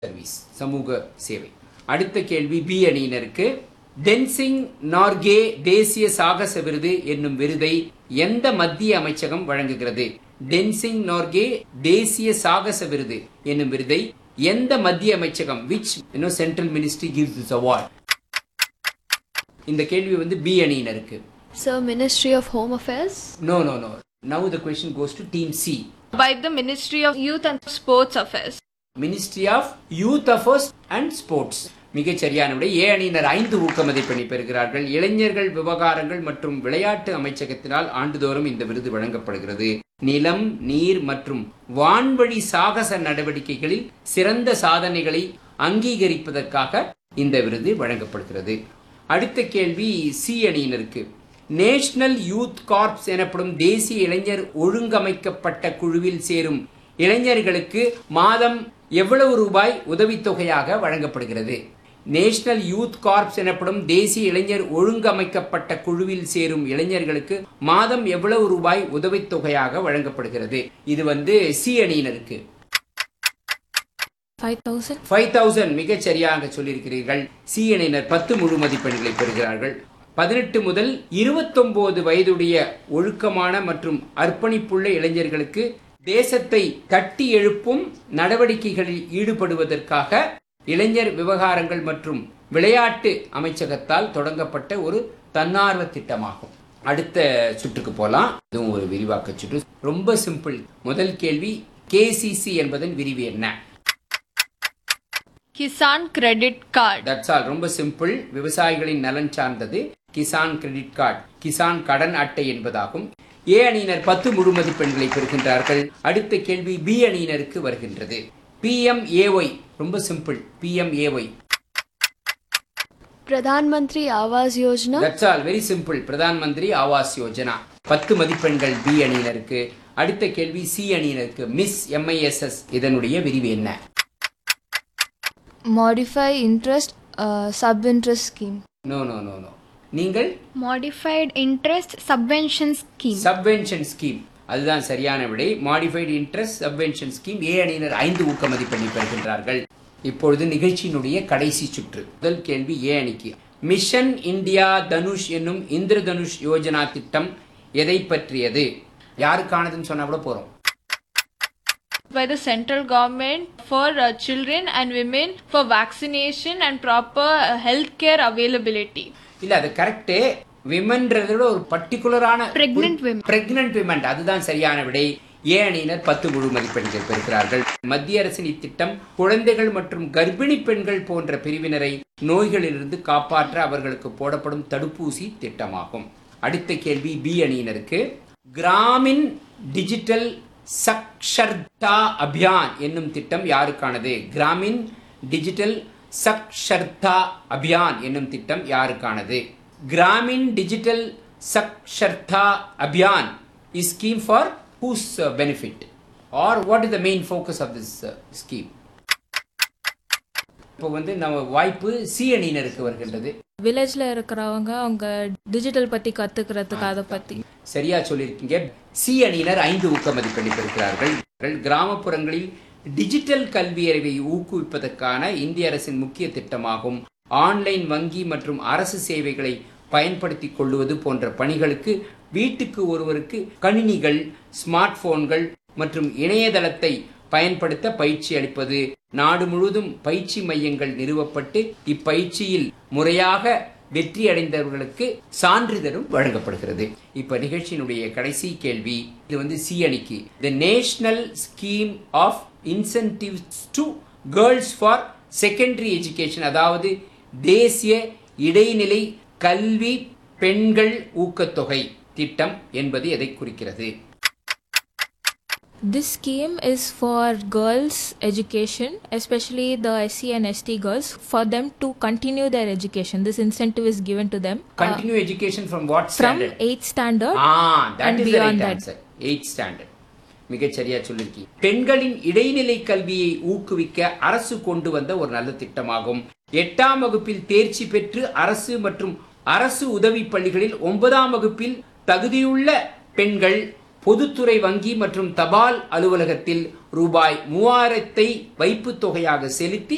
Service சமூக சேவை அடுத்த கேள்வி பி அணியினருக்கு டென்சிங் நார்கே தேசிய சாகச விருது என்னும் விருதை எந்த மத்திய அமைச்சகம் வழங்குகிறது டென்சிங் நார்கே தேசிய சாகச விருது என்னும் விருதை எந்த மத்திய அமைச்சகம் which you know central ministry gives this award இந்த கேள்வி வந்து பி அணியினருக்கு Sir, Ministry of Home Affairs. No no no now the question goes to team C by the Ministry of Youth and Sports Affairs. Ministry of youth affairs and sports மிகச் சரியான விடை ஏ அணியினர் ஐந்து ஊக்க மதிப்பெண்ணை பெறுகிறார்கள் இளைஞர்கள் விவகாரங்கள் மற்றும் விளையாட்டு அமைச்சகத்தினால் ஆண்டுதோறும் இந்த விருது வழங்கப்படுகிறது நிலம் நீர் மற்றும் வான்வழி சாகச நடவடிக்கைகளில் சிறந்த சாதனைகளை அங்கீகரிப்பதற்காக இந்த விருது வழங்கப்படுகிறது அடுத்த கேள்வி சி அணியினருக்கு நேஷனல் யூத் கார்ப்ஸ் எனப்படும் தேசிய இளைஞர் ஒழுங்கமைக்கப்பட்ட குழுவில் சேரும் இளைஞர்களுக்கு மாதம் எவ்வளவு ரூபாய் உதவித்தொகையாக வழங்கப்படுகிறது நேஷனல் யூத் கார்ப்ஸ் எனப்படும் தேசிய இளைஞர் ஒழுங்கமைக்கப்பட்ட குழுவில் சேரும் இளைஞர்களுக்கு மாதம் எவ்வளவு ரூபாய் உதவித்தொகையாக வழங்கப்படுகிறது இது வந்து சி அணியினருக்கு 5000 ஃபைவ் தௌசண்ட் மிகச் சரியாக சொல்லியிருக்கிறீர்கள் சி அணியினர் பத்து முழு மதிப்பெண்களை பெறுகிறார்கள் பதினெட்டு முதல் இருபத்தொன்பது வயதுடைய ஒழுக்கமான மற்றும் அர்ப்பணிப்புள்ள இளைஞர்களுக்கு தேசத்தை கட்டி எழுப்பும் நடவடிக்கைகளில் ஈடுபடுவதற்காக இளைஞர் விவகாரங்கள் மற்றும் விளையாட்டு அமைச்சகத்தால் தொடங்கப்பட்ட ஒரு தன்னார்வ திட்டமாகும் அடுத்த சுற்றுக்கு போலாம் இதுவும் ஒரு விரிவாக்க சுற்று ரொம்ப சிம்பிள் முதல் கேள்வி கேசிசி என்பதன் விரிவு என்ன Kisan Credit Card. That's all ரொம்ப சிம்பிள் விவசாயிகளின் நலன் சார்ந்தது கிசான் கிரெடிட் கார்டு கிசான் கடன் அட்டை என்பதாகும் ஏ அணியினர் பத்து முழு மதிப்பெண்களை பெறுகின்றார்கள் அடுத்த கேள்வி பி அணியினருக்கு வருகின்றது பிஎம்ஏஒய் ரொம்ப simple PMAY Pradhan Mantri Awas Yojana. That's all very simple Pradhan Mantri Awas Yojana பத்து மதிப்பெண்கள் பி அணியினருக்கு அடுத்த கேள்வி சி அணியினருக்கு மிஸ் எம்ஐஎஸ்எஸ் இதனுடைய விரிவு என்ன modify interest uh, sub interest scheme no no no no நீங்கள் Modified Interest Subvention Scheme. Subvention scheme அதுதான் சரியான விடை modified interest subvention scheme A அணியினர் ஐந்து ஊக்க மதிப்பெண்ணை பெறுகின்றார்கள் இப்பொழுது நிகழ்ச்சியினுடைய கடைசி சுற்று முதல் கேள்வி ஏ அணிக்கு மிஷன் இந்தியா தனுஷ் என்னும் இந்திரதனுஷ் யோஜனா திட்டம் எதை பற்றியது யாருக்கானதுன்னு சொன்னா கூட போறோம் by the central government for uh, children and women for vaccination and proper uh, healthcare availability. இல்ல அது கரெக்ட் விமன்றத விட ஒரு பர்டிகுலரான Pregnant women. பிரெக்னன்ட் விமன் அதுதான் சரியான விடை ஏ அணியினர் பத்து முழு மதிப்பெண்கள் பெறுகிறார்கள் மத்திய அரசின் இத்திட்டம் குழந்தைகள் மற்றும் கர்ப்பிணி பெண்கள் போன்ற பிரிவினரை நோய்களிலிருந்து காப்பாற்ற அவர்களுக்கு போடப்படும் தடுப்பூசி திட்டமாகும் அடுத்த கேள்வி பி அணியினருக்கு கிராமின் டிஜிட்டல் சக்ஷர்தா அபியான் என்னும் திட்டம் யாருக்கானது கிராமின் டிஜிட்டல் சக்ஷர்தா அபியான் என்னும் திட்டம் யாருக்கானது Gramin digital Saksharta Abhiyan is scheme for whose benefit or what is the main focus of this scheme இப்போ வந்து நம்ம வாய்ப்பு சி அணியினருக்கு வருகின்றது வில்லேஜ்ல இருக்கிறவங்க அவங்க டிஜிட்டல் பத்தி கத்துக்கிறதுக்கு அதை பத்தி சரியா சொல்லியிருக்கீங்க சி அணியினர் ஐந்து ஊக்க மதிப்பெண்ணை பெறுகிறார்கள் கிராமப்புறங்களில் டிஜிட்டல் கல்வி அறிவை ஊக்குவிப்பதற்கான இந்திய அரசின் முக்கிய திட்டமாகும் ஆன்லைன் வங்கி மற்றும் அரசு சேவைகளை பயன்படுத்திக் கொள்வது போன்ற பணிகளுக்கு வீட்டுக்கு ஒருவருக்கு கணினிகள் ஸ்மார்ட் போன்கள் மற்றும் இணையதளத்தை பயன்படுத்த பயிற்சி அளிப்பது நாடு முழுவதும் பயிற்சி மையங்கள் நிறுவப்பட்டு இப்பயிற்சியில் முறையாக வெற்றி அடைந்தவர்களுக்கு சான்றிதழும் வழங்கப்படுகிறது இப்ப நிகழ்ச்சியினுடைய கடைசி கேள்வி இது வந்து சி அணிக்கு the national scheme of incentives to girls for secondary education அதாவது தேசிய இடைநிலை கல்வி பெண்கள் ஊக்கத்தொகை திட்டம் என்பது எதை குறிக்கிறது this scheme is for girls education especially the sc and st girls for them to continue their education this incentive is given to them uh, continue education from what from standard 8th standard ah that and is the beyond right that. Answer eight standard மிகச் சரியா சொல்லிருக்கீங்க பெண்களின் இடைநிலை கல்வியை ஊக்குவிக்க அரசு கொண்டு வந்த ஒரு நல்ல திட்டமாகும் எட்டாம் வகுப்பில் தேர்ச்சி பெற்று அரசு மற்றும் அரசு உதவி பள்ளிகளில் ஒன்பதாம் வகுப்பில் தகுதியுள்ள பெண்கள் பொதுத்துறை வங்கி மற்றும் தபால் அலுவலகத்தில் ரூபாய் மூவாயிரத்தை வைப்புத் தொகையாக செலுத்தி